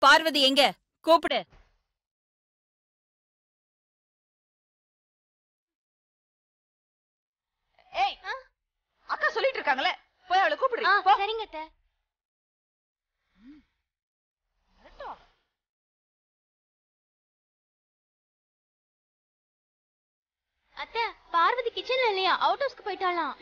பார்வதி எங்க கூப்பிடு ஏய் அக்கா சொல்லிட்டு இருக்காங்களே போய் அவளை கூப்பிடுறீ ஆ, போ சரிங்க அத்தை அத்தை பார்வதி கிச்சன்ல இல்லையா அவுட் ஹவுஸ்க்கு போயிட்டாலாம்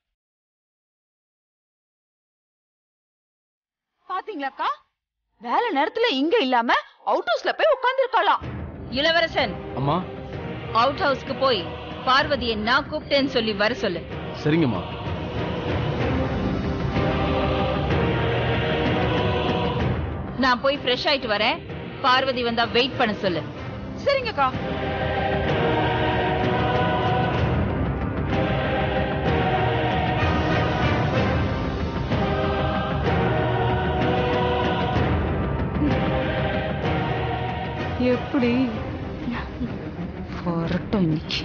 பாத்தீங்களாக்கா வேலை நேரத்துல இங்க இல்லாம அவுட் ஹவுஸ்ல போய் உட்கார்ந்து இருக்கலாம் இளவரசன் அம்மா அவுட் ஹவுஸ்க்கு போய் பார்வதியை நான் கூப்பிட்டேன்னு சொல்லி வர சொல்லு சரிங்கம்மா நான் போய் ஃப்ரெஷ் ஆயிட்டு வரேன் பார்வதி வந்தா வெயிட் பண்ண சொல்லு சரிங்கக்கா எப்படி வரட்டும் இன்னைக்கு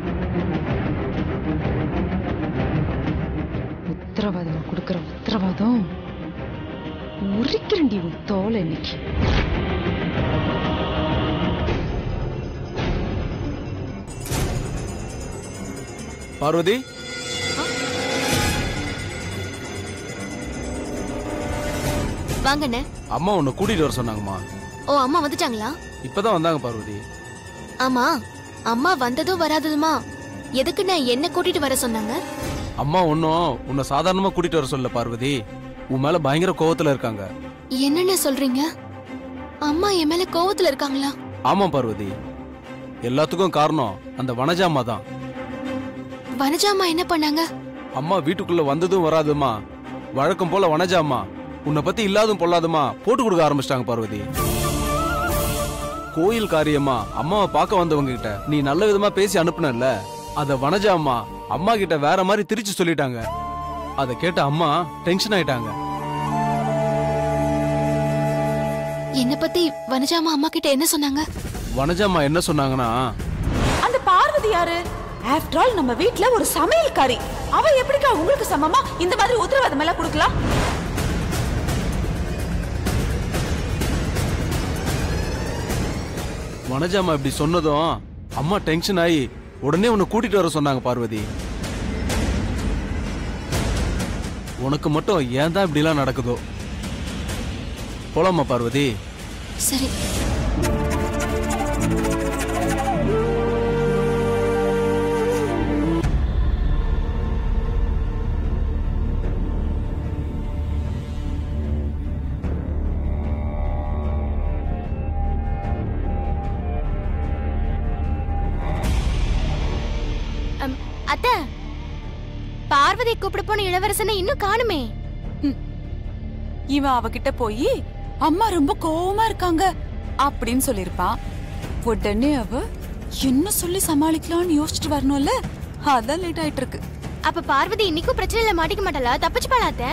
உத்தரவாதம் கொடுக்கற உத்தரவாதம் உரிக்கிறண்டி உன் தோலை இன்னைக்கு பார்வதி வாங்கண்ணே அம்மா உன்னை கூட்டிட்டு வர சொன்னாங்கம்மா ஓ அம்மா வந்துட்டாங்களா இப்பதான் வந்தாங்க பார்வதி ஆமா அம்மா வந்ததும் வராததுமா எதுக்குண்ணே என்ன கூட்டிட்டு வர சொன்னாங்க அம்மா ஒன்னும் உன்னை சாதாரணமா கூட்டிட்டு வர சொல்லல பார்வதி உன் மேல பயங்கர கோவத்துல இருக்காங்க என்னென்ன சொல்றீங்க அம்மா என் மேல கோவத்துல இருக்காங்களா ஆமா பார்வதி எல்லாத்துக்கும் காரணம் அந்த வனஜா அம்மா தான் வனஜா அம்மா என்ன பண்ணாங்க அம்மா வீட்டுக்குள்ள வந்ததும் வராதுமா வழக்கம் போல வனஜா அம்மா உன்னை பத்தி இல்லாதும் பொல்லாதுமா போட்டு கொடுக்க ஆரம்பிச்சிட்டாங்க பார்வதி கோயில் காரியமா அம்மாவை பார்க்க வந்தவங்க கிட்ட நீ நல்ல விதமா பேசி அனுப்புனல்ல அத வனஜா அம்மா அம்மா கிட்ட வேற மாதிரி திரிச்சு சொல்லிட்டாங்க அத கேட்ட அம்மா டென்ஷன் ஆயிட்டாங்க என்ன பத்தி வனஜா அம்மா அம்மா கிட்ட என்ன சொன்னாங்க வனஜா அம்மா என்ன சொன்னாங்கன்னா அந்த பார்வதி யாரு ஆஃப்டர் ஆல் நம்ம வீட்ல ஒரு சமையல்காரி அவ எப்படிக்கா உங்களுக்கு சமமா இந்த மாதிரி உத்தரவாதம் எல்லாம் கொடுக்கலாம் வனஜா அம்மா இப்படி சொன்னதும் அம்மா டென்ஷன் ஆகி உடனே உன்னை கூட்டிட்டு வர சொன்னாங்க பார்வதி உனக்கு மட்டும் ஏன் தான் இப்படிலாம் நடக்குதோ போலாமா பார்வதி சரி அம், அத்தை பார்வதி கூப்பிட போன இளவரசனை இன்னும் காணுமே இவன் அவகிட்ட போய் அம்மா ரொம்ப கோவமா இருக்காங்க அப்படின்னு சொல்லிருப்பான் உடனே அவ என்ன சொல்லி சமாளிக்கலாம்னு யோசிச்சுட்டு வரணும்ல அதான் லேட் ஆயிட்டு இருக்கு அப்ப பார்வதி இன்னைக்கும் பிரச்சனையில மாட்டிக்க மாட்டாளா தப்பிச்சு பாலாத்த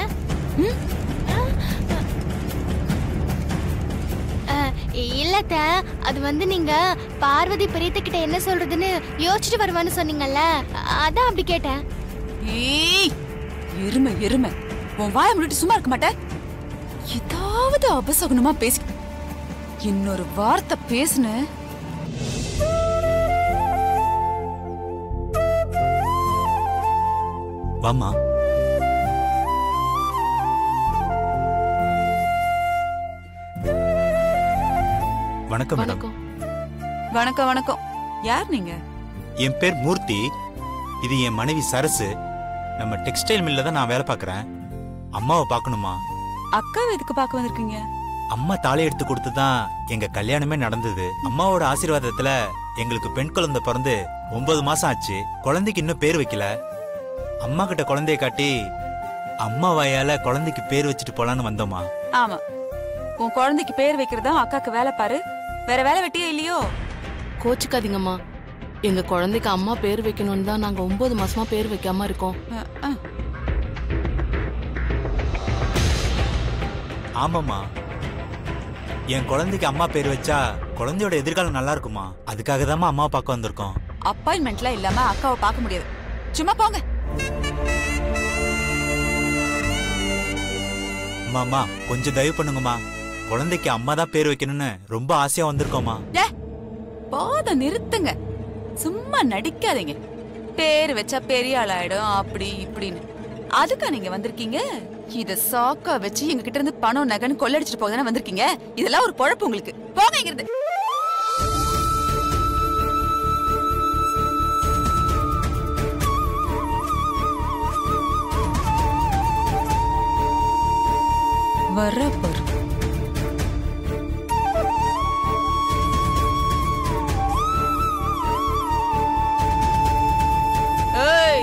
இல்லத்த அது வந்து நீங்க பார்வதி பெரியத்த கிட்ட என்ன சொல்றதுன்னு யோசிச்சுட்டு வருவான்னு சொன்னீங்கல்ல அதான் அப்படி கேட்டேன் ஏய் எருமை எருமை உன் வாயை முன்னிட்டு சும்மா இருக்க மாட்டே ஏதாவது அபசகுனமா பேசி இன்னொரு வார்த்தை பேசுன வாமா வணக்கம் மேடம் வணக்கம் வணக்கம் யார் நீங்க என் பேர் மூர்த்தி இது என் மனைவி சரசு நம்ம டெக்ஸ்டைல் மில்ல தான் நான் வேலை பார்க்கறேன் அம்மாவை பார்க்கணுமா அக்கா எதுக்கு பார்க்க வந்திருக்கீங்க அம்மா தாலி எடுத்து கொடுத்து தான் எங்க கல்யாணமே நடந்தது அம்மாவோட ஆசீர்வாதத்துல எங்களுக்கு பெண் குழந்தை பிறந்து ஒன்பது மாசம் ஆச்சு குழந்தைக்கு இன்னும் பேர் வைக்கல அம்மா கிட்ட குழந்தைய காட்டி அம்மா வாயால குழந்தைக்கு பேர் வச்சுட்டு போலான்னு வந்தோமா ஆமா உன் குழந்தைக்கு பேர் வைக்கிறதா அக்காக்கு வேலை பாரு வேற வேலை வெட்டியே இல்லையோ கோச்சுக்காதீங்கம்மா எங்க குழந்தைக்கு அம்மா பேர் வைக்கணும்னு தான் நாங்க ஒன்பது மாசமா பேர் வைக்காம இருக்கோம் அஹ், அஹ். ஆமாம்மா என் குழந்தைக்கு அம்மா பேர் வச்சா குழந்தையோட எதிர்காலம் நல்லா இருக்குமா அதுக்காக தான் அம்மா பார்க்க வந்திருக்கோம் அப்பாயின்மெண்ட்லாம் இல்லாம அக்காவை பார்க்க முடியாது சும்மா போங்க அம்மா அம்மா கொஞ்சம் தயவு பண்ணுங்கம்மா குழந்தைக்கு அம்மா தான் பேர் வைக்கணும்னு ரொம்ப ஆசையா வந்திருக்கோமா டே, போதும் நிறுத்துங்க சும்மா நடிக்காதீங்க பேர் வச்சா பெரிய ஆளாயிடும் அப்படி இப்படின்னு அதுக்கா நீங்க வந்திருக்கீங்க இத சாக்கா வச்சு எங்க கிட்ட இருந்து பணம் நகைன்னு கொள்ளடிச்சிட்டு போதானே வந்திருக்கீங்க இதெல்லாம் ஒரு பொழப்பு உங்களுக்கு போங்க இங்கிருந்து வர பாரு ஏய்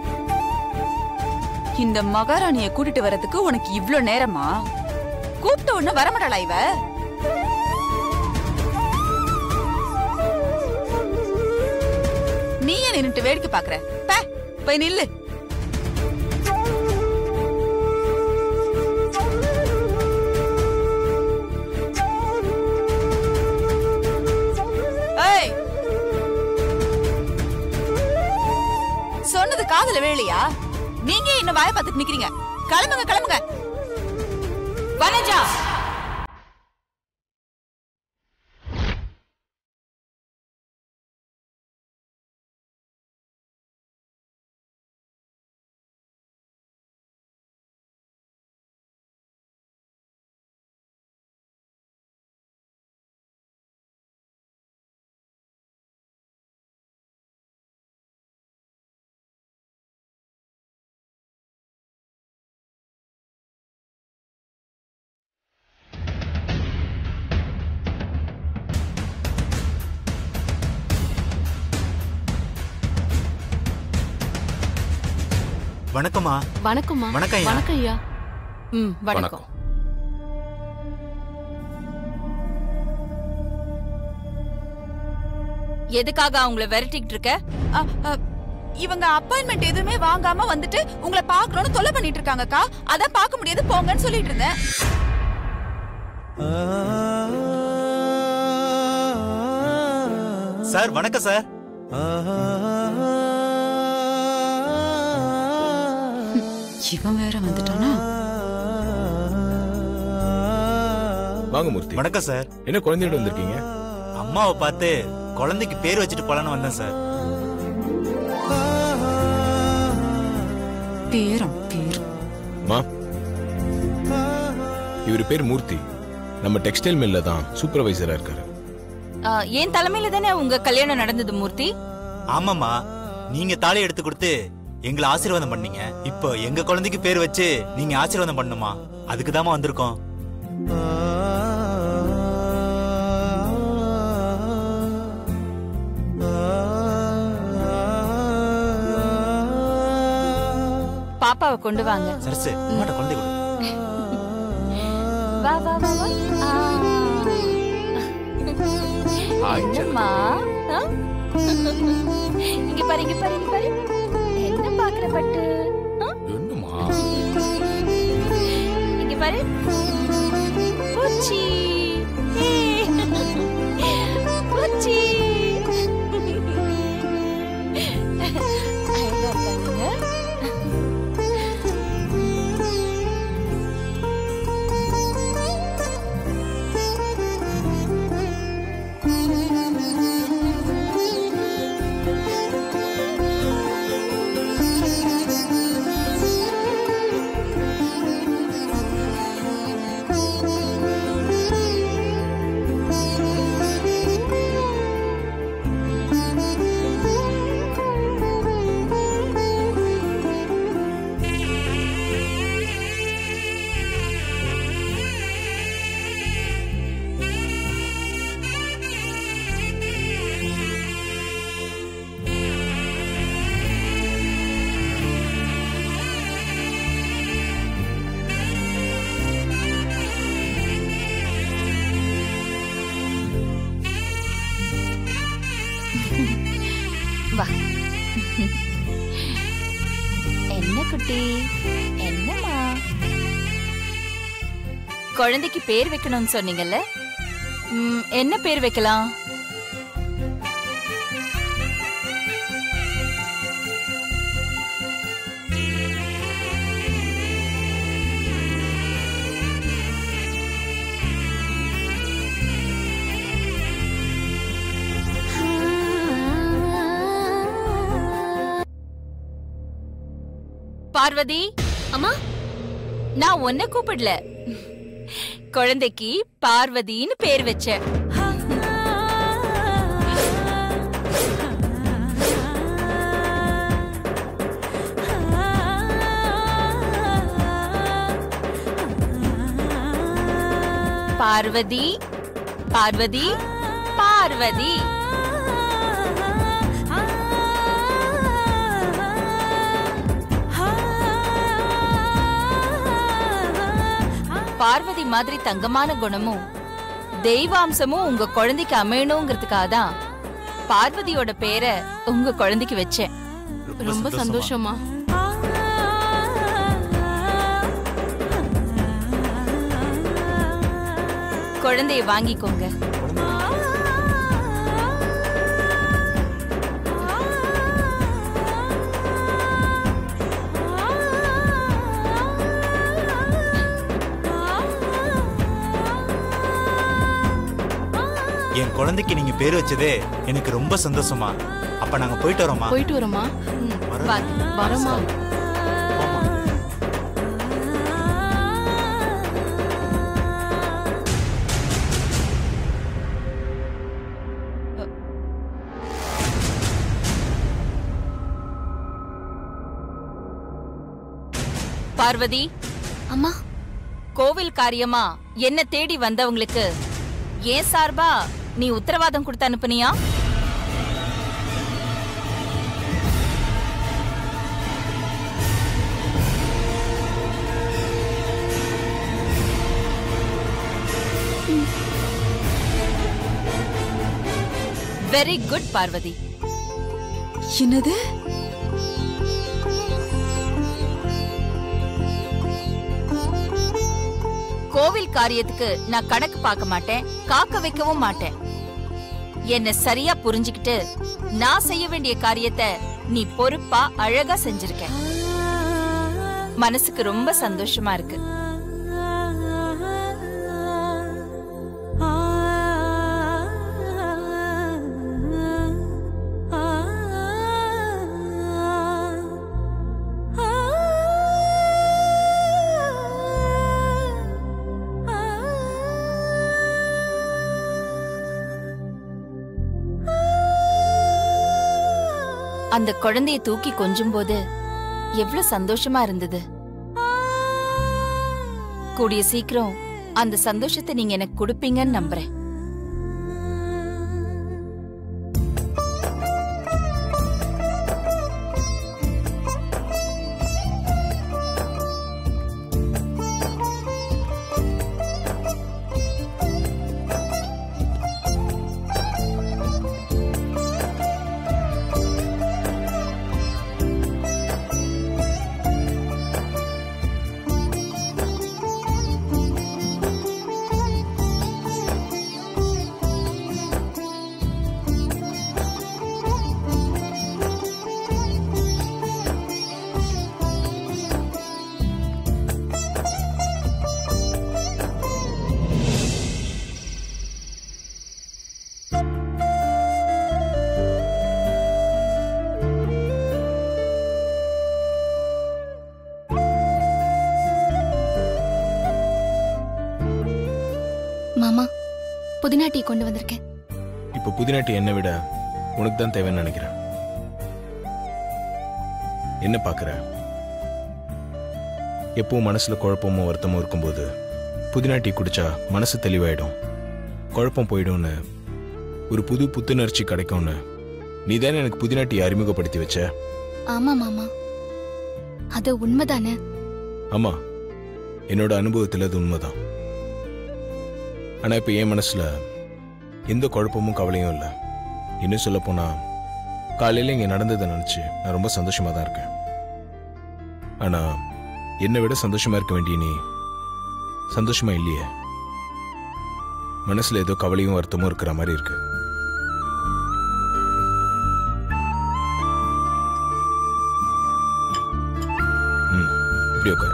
இந்த மகாராணிய கூட்டிட்டு வரதுக்கு உனக்கு இவ்ளோ நேரமா கூப்பிட்ட உடனே வரமாட்டாளா இவ நீ ஏன் நின்னுட்டு வேடிக்கை பாக்குற பே, போய் நில்லு ஏய் சொன்னது காதுல வேலையா நீங்க இன்னும் வாய பார்த்துட்டு நிக்கிறீங்க கிளம்புங்க கிளம்புங்க வனஜா வணக்கம்மா வணக்கம்மா வணக்கம் ஐயா. வணக்கம் ஐயா ம் வணக்கம் எதுக்காக அவங்கள விரட்டிக்கிட்டு இருக்க அ, அ, இவங்க அப்பாயின்மெண்ட் எதுவுமே வாங்காம வந்துட்டு உங்களை பாக்கணும்னு தொல்லை பண்ணிட்டு இருக்காங்கக்கா அதான் பார்க்க முடியாது போங்கன்னு சொல்லிட்டு இருந்தேன் சார் வணக்கம் சார் இவன் வேற வந்துட்டானா வாங்க மூர்த்தி வணக்கம் சார் என்ன குழந்தையோட வந்திருக்கீங்க அம்மாவை பார்த்து குழந்தைக்கு பேர் வச்சுட்டு போலான்னு வந்தேன் சார் பேரம் பேரம் மா இவர் பேர் மூர்த்தி நம்ம டெக்ஸ்டைல் மில்ல தான் சூப்பர்வைசரா இருக்காரு ஆ, என் தலைமையில தானே உங்க கல்யாணம் நடந்தது மூர்த்தி ஆமாம்மா நீங்க தாலி எடுத்து கொடுத்து எங்களை ஆசீர்வாதம் பண்ணீங்க இப்போ எங்க குழந்தைக்கு பேர் வச்சு நீங்க ஆசீர்வாதம் பண்ணுமா அதுக்கு தாமா வந்திருக்கோம் பாப்பாவை கொண்டு வாங்க சரசு அம்மாட்ட குழந்தை கொடு வா வா வா வா ஆ. என்னம்மா ஆ? இங்க பாரு இங்க பாரு இங்க பாரு என்ன பாக்குற பட்டு ஆ? என்னமா இங்க பாரு பூச்சி ஏய். பூச்சி அழகா இருக்காங்க வா என்ன குட்டி என்னம்மா குழந்தைக்கு பேர் வைக்கணும்னு சொன்னீங்கல்ல ம், என்ன பேர் வைக்கலாம் பார்வதி அம்மா நான் உன்னை கூப்பிடல குழந்தைக்கு பார்வதின்னு பேர் வச்சேன் பார்வதி பார்வதி பார்வதி பார்வதி மாதிரி தங்கமான குணமும் தெய்வாம்சமும் உங்க குழந்தைக்கு அமையணுங்கிறதுக்காக தான் பார்வதியோட பேரை உங்க குழந்தைக்கு வச்சேன் ரொம்ப சந்தோஷமா குழந்தைய வாங்கிக்கோங்க என் குழந்தைக்கு நீங்க பேர் வச்சதே எனக்கு ரொம்ப சந்தோஷமா அப்ப நாங்க போயிட்டு வரோமா போயிட்டு வரோமா வாங்க வரோமா பார்வதி அம்மா கோவில் காரியமா என்ன தேடி வந்தவங்களுக்கு ஏன் சார்பா நீ உத்தரவாதம் கொடுத்து அனுப்புனியா வெரி குட் பார்வதி என்னது கோவில் காரியத்துக்கு நான் கணக்கு பார்க்க மாட்டேன் காக்க வைக்கவும் மாட்டேன் என்ன சரியா புரிஞ்சுக்கிட்டு நான் செய்ய வேண்டிய காரியத்தை நீ பொறுப்பா அழகா செஞ்சிருக்க மனசுக்கு ரொம்ப சந்தோஷமா இருக்கு அந்த குழந்தைய தூக்கி கொஞ்சும் போது எவ்வளவு சந்தோஷமா இருந்தது கூடிய சீக்கிரம் அந்த சந்தோஷத்தை நீங்க எனக்கு கொடுப்பீங்கன்னு நம்புறேன் மாமா புதினா டீ கொண்டு வந்திருக்கேன் இப்போ புதினாட்டி என்னை விட உனக்கு தான் தேவைன்னு நினைக்கிறேன் என்ன பார்க்குற எப்பவும் மனசுல குழப்பமும் வருத்தமும் இருக்கும்போது புதினா டீ குடிச்சா மனசு தெளிவாயிடும் குழப்பம் போயிடும்னு ஒரு புது புத்துணர்ச்சி கிடைக்கும்னு நீ தானே எனக்கு புதினா டீ அறிமுகப்படுத்தி வச்ச ஆமா மாமா அது உண்மைதானே ஆமா என்னோட அனுபவத்தில் அது உண்மைதான் ஆனா இப்போ என் மனசுல எந்த குழப்பமும் கவலையும் இல்லை இன்னும் சொல்ல போனா காலையில இங்க நடந்ததை நினைச்சு நான் ரொம்ப சந்தோஷமா தான் இருக்கேன் ஆனா என்னை விட சந்தோஷமா இருக்க வேண்டிய நீ சந்தோஷமா இல்லையே மனசுல ஏதோ கவலையும் வருத்தமும் இருக்கிற மாதிரி இருக்கு ம் இப்படி உட்காரு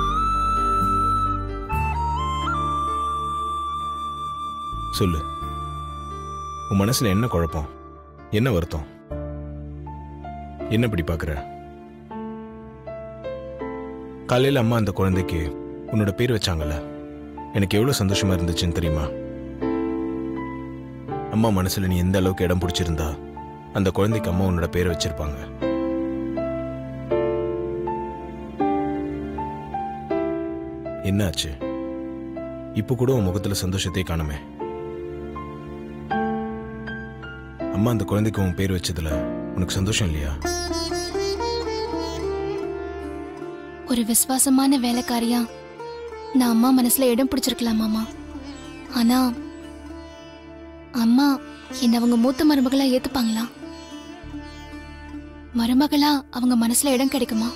சொல்லு உன் மனசுல என்ன குழப்பம் என்ன வருத்தம் என்ன இப்படி பாக்குற காலையில அம்மா அந்த குழந்தைக்கு உன்னோட பேர் வச்சாங்கல்ல எனக்கு எவ்வளவு சந்தோஷமா இருந்துச்சுன்னு தெரியுமா அம்மா மனசுல நீ எந்த அளவுக்கு இடம் பிடிச்சிருந்தா அந்த குழந்தைக்கு அம்மா உன்னோட பேரை வச்சிருப்பாங்க என்னாச்சு இப்போ கூட உன் முகத்துல சந்தோஷத்தை காணுமே அம்மா அந்த குழந்தைக்கு உன் பேர் வச்சதுல உனக்கு சந்தோஷம் இல்லையா ஒரு விசுவாசமான வேலைக்காரியா நான் அம்மா மனசுல இடம் பிடிச்சிருக்கலாம் மாமா ஆனா அம்மா என்ன அவங்க மூத்த மருமகளா ஏத்துப்பாங்களா மருமகளா அவங்க மனசுல இடம் கிடைக்குமா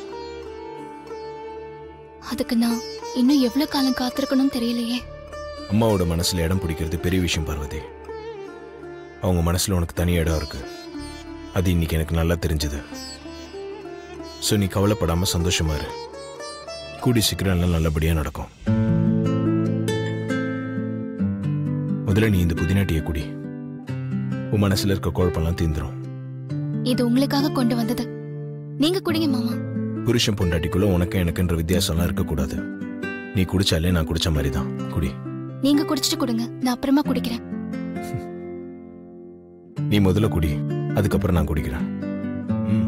அதுக்கு நான் இன்னும் எவ்வளவு காலம் காத்திருக்கணும் தெரியலையே அம்மாவோட மனசுல இடம் பிடிக்கிறது பெரிய விஷயம் பார்வதி அவங்க மனசுல உனக்கு தனி இடம் இருக்கு அது இன்னைக்கு எனக்கு நல்லா தெரிஞ்சது ஸோ நீ கவலைப்படாம சந்தோஷமா இரு கூடி சீக்கிரம் எல்லாம் நல்லபடியா நடக்கும் முதல்ல நீ இந்த புதினாட்டியை குடி உன் மனசுல இருக்க குழப்பம்லாம் தீந்துரும் இது உங்களுக்காக கொண்டு வந்தது நீங்க குடிங்க மாமா புருஷன் பொண்டாட்டிக்குள்ள உனக்கு எனக்குன்ற வித்தியாசம்லாம் இருக்கக்கூடாது நீ குடிச்சாலே நான் குடிச்ச மாதிரி தான் குடி நீங்க குடிச்சிட்டு கொடுங்க நான் அப்புறமா குடிக்கிறேன் நீ முதல்ல குடி அதுக்கப்புறம் நான் குடிக்கிறேன் ம்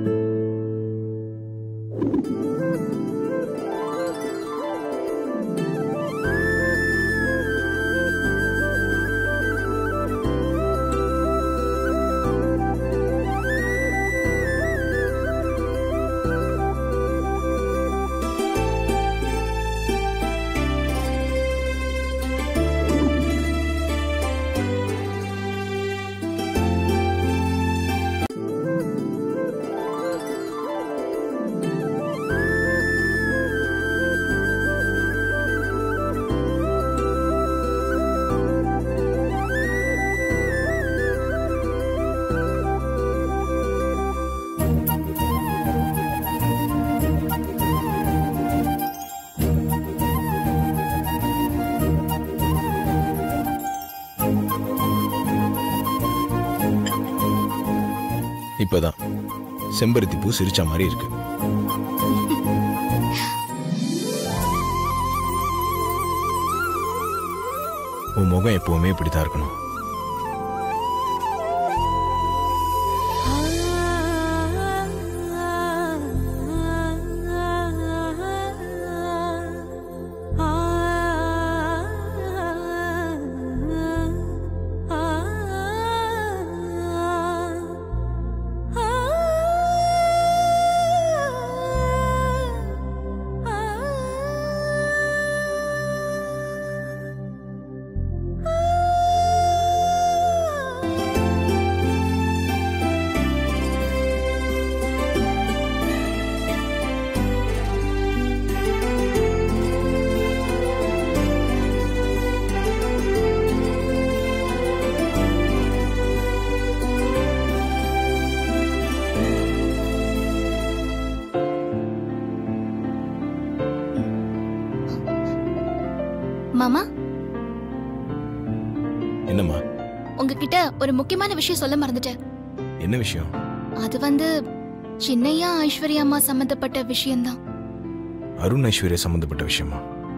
இப்பதான் செம்பருத்தி பூ சிரிச்ச மாதிரி இருக்கு உன் முகம் எப்பவுமே இப்படித்தான் இருக்கணும் மாமா என்னம்மா உங்ககிட்ட ஒரு முக்கியமான விஷயம் சொல்ல மறந்துட்டேன் என்ன விஷயம் அது வந்து சின்னையா ஐஸ்வர்யா அம்மா சம்பந்தப்பட்ட விஷயம்தான் அருண் ஐஸ்வர்யா சம்பந்தப்பட்ட விஷயமா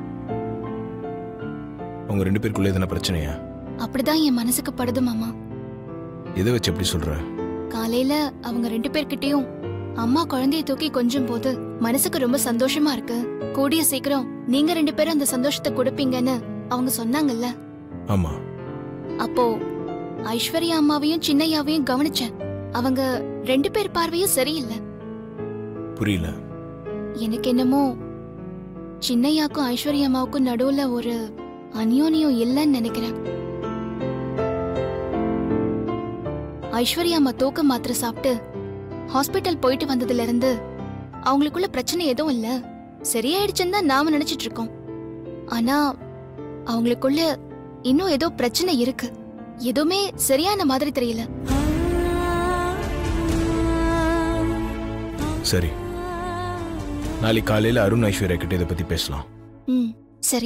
உங்க ரெண்டு பேருக்குள்ள எதனா பிரச்சனையா அப்படிதான் என் மனசுக்கு படுது மாமா எதை வச்சு எப்படி சொல்ற காலையில அவங்க ரெண்டு பேர்கிட்டயும் அம்மா குழந்தைய தூக்கி கொஞ்சும் போது மனசுக்கு ரொம்ப சந்தோஷமா இருக்கு கூடிய சீக்கிரம் நீங்க ரெண்டு பேரும் அந்த சந்தோஷத்தை கொடுப்பீங்கன்னு அவங்க சொன்னாங்கல்ல ஆமா அப்போ ஐஸ்வர்யா அம்மாவையும் சின்னையாவையும் கவனிச்சேன் அவங்க ரெண்டு பேர் பார்வையும் சரியில்லை புரியல எனக்கு என்னமோ சின்னையாக்கும் ஐஸ்வர்யா அம்மாவுக்கும் நடுவுல ஒரு அந்யோன்யம் இல்லைன்னு நினைக்கிறேன் ஐஸ்வர்யா அம்மா தூக்க மாத்திரை சாப்பிட்டு ஹாஸ்பிட்டல் போயிட்டு வந்ததுல இருந்து அவங்களுக்குள்ள பிரச்சனை எதுவும் இல்ல சரியாயிடுச்சுன்னு தான் நாம நினைச்சிட்டு இருக்கோம் ஆனா அவங்களுக்குள்ள இன்னும் ஏதோ பிரச்சனை இருக்கு எதுவுமே சரியான மாதிரி தெரியல சரி நாளைக்கு காலையில அருண் ஐஸ்வர்யா கிட்ட இதை பத்தி பேசலாம் ம் சரி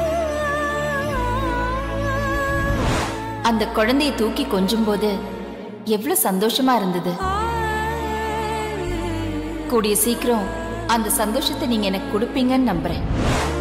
அந்த குழந்தையை தூக்கி கொஞ்சும்போது எவ்வளவு சந்தோஷமா இருந்தது கூடிய சீக்கிரம் அந்த சந்தோஷத்தை நீங்க எனக்கு கொடுப்பீங்கன்னு நம்புறேன்